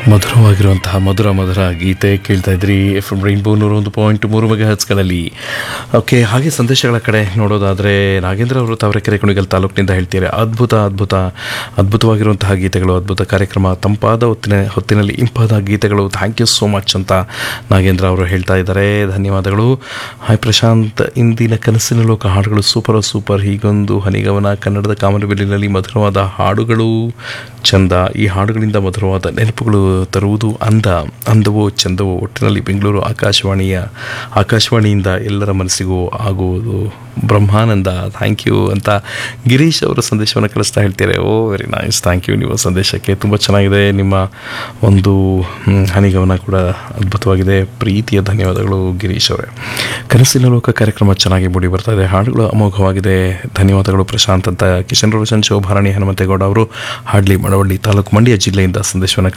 ಮಧುರವಾಗಿರುವಂತಹ ಮಧುರ ಮಧುರ ಗೀತೆ ಕೇಳ್ತಾ ಇದ್ರಿ F M rainbow ನೂರ ಒಂದು ಪಾಯಿಂಟ್ ಮೂರು ಮೆಗಾ ಹಚ್ಗಳಲ್ಲಿ ಓಕೆ ಹಾಗೆ ಸಂದೇಶಗಳ ಕಡೆ ನೋಡೋದಾದರೆ ನಾಗೇಂದ್ರ ಅವರು ತಾವರೆಕೆರೆ ಕುಣಿಗಲ್ ತಾಲೂಕಿನಿಂದ ಹೇಳ್ತಾರೆ ಅದ್ಭುತ ಅದ್ಭುತ ಅದ್ಭುತವಾಗಿರುವಂತಹ ಗೀತೆಗಳು ಅದ್ಭುತ ಕಾರ್ಯಕ್ರಮ ತಂಪಾದ ಹೊತ್ತಿನ ಹೊತ್ತಿನಲ್ಲಿ ಇಂಪಾದ ಗೀತೆಗಳು ಥ್ಯಾಂಕ್ ಯು ಸೋ ಮಚ್ ಅಂತ ನಾಗೇಂದ್ರ ಅವರು ಹೇಳ್ತಾ ಇದ್ದಾರೆ ಧನ್ಯವಾದಗಳು ಹಾಯ್ ಪ್ರಶಾಂತ್ ಇಂದಿನ ಕನಸಿನ ಲೋಕ ಹಾಡುಗಳು ಸೂಪರ್ ಸೂಪರ್ ಹೀಗೊಂದು ಹನಿಗವನ ಕನ್ನಡದ ಕಾಮನಬಿಲ್ಲಿನಲ್ಲಿ ಮಧುರವಾದ ಹಾಡುಗಳು ಚಂದ ಈ ಹಾಡುಗಳಿಂದ ಮಧುರವಾದ ನೆನಪುಗಳು ತರುವುದು ಅಂದ ಅಂದವೋ ಚಂದವೋ ಒಟ್ಟಿನಲ್ಲಿ ಬೆಂಗಳೂರು ಆಕಾಶವಾಣಿಯ ಆಕಾಶವಾಣಿಯಿಂದ ಎಲ್ಲರ ಮನಸ್ಸಿಗೂ ಆಗುವುದು ಬ್ರಹ್ಮಾನಂದ ಥ್ಯಾಂಕ್ ಯು ಅಂತ ಗಿರೀಶ್ ಅವರ ಸಂದೇಶವನ್ನು ಕಳಿಸ್ತಾ ಹೇಳ್ತಾರೆ oh very nice thank you ನಿಮ್ಮ ಸಂದೇಶಕ್ಕೆ ತುಂಬ ಚೆನ್ನಾಗಿದೆ ನಿಮ್ಮ ಒಂದು ಹ್ಮ್, ಹನಿಗವನ ಕೂಡ ಅದ್ಭುತವಾಗಿದೆ ಪ್ರೀತಿಯ ಧನ್ಯವಾದಗಳು ಗಿರೀಶ್ ಅವರೇ ಕನಸಿನ ಲೋಕ ಕಾರ್ಯಕ್ರಮ ಚೆನ್ನಾಗಿ ಮೂಡಿ ಬರ್ತಾ ಇದೆ ಹಾಡುಗಳು ಅಮೋಘವಾಗಿದೆ ಧನ್ಯವಾದಗಳು ಪ್ರಶಾಂತ್ ಅಂತ ಕಿಶನ್ ರೋಷನ್ ಶೋಭಾರಾಣಿ ಹನುಮಂತೇಗೌಡ ಅವರು ಹಾಡ್ಲಿ ಮಳವಳ್ಳಿ ತಾಲೂಕು ಮಂಡ್ಯ ಜಿಲ್ಲೆಯಿಂದ ಸಂದೇಶವನ್ನು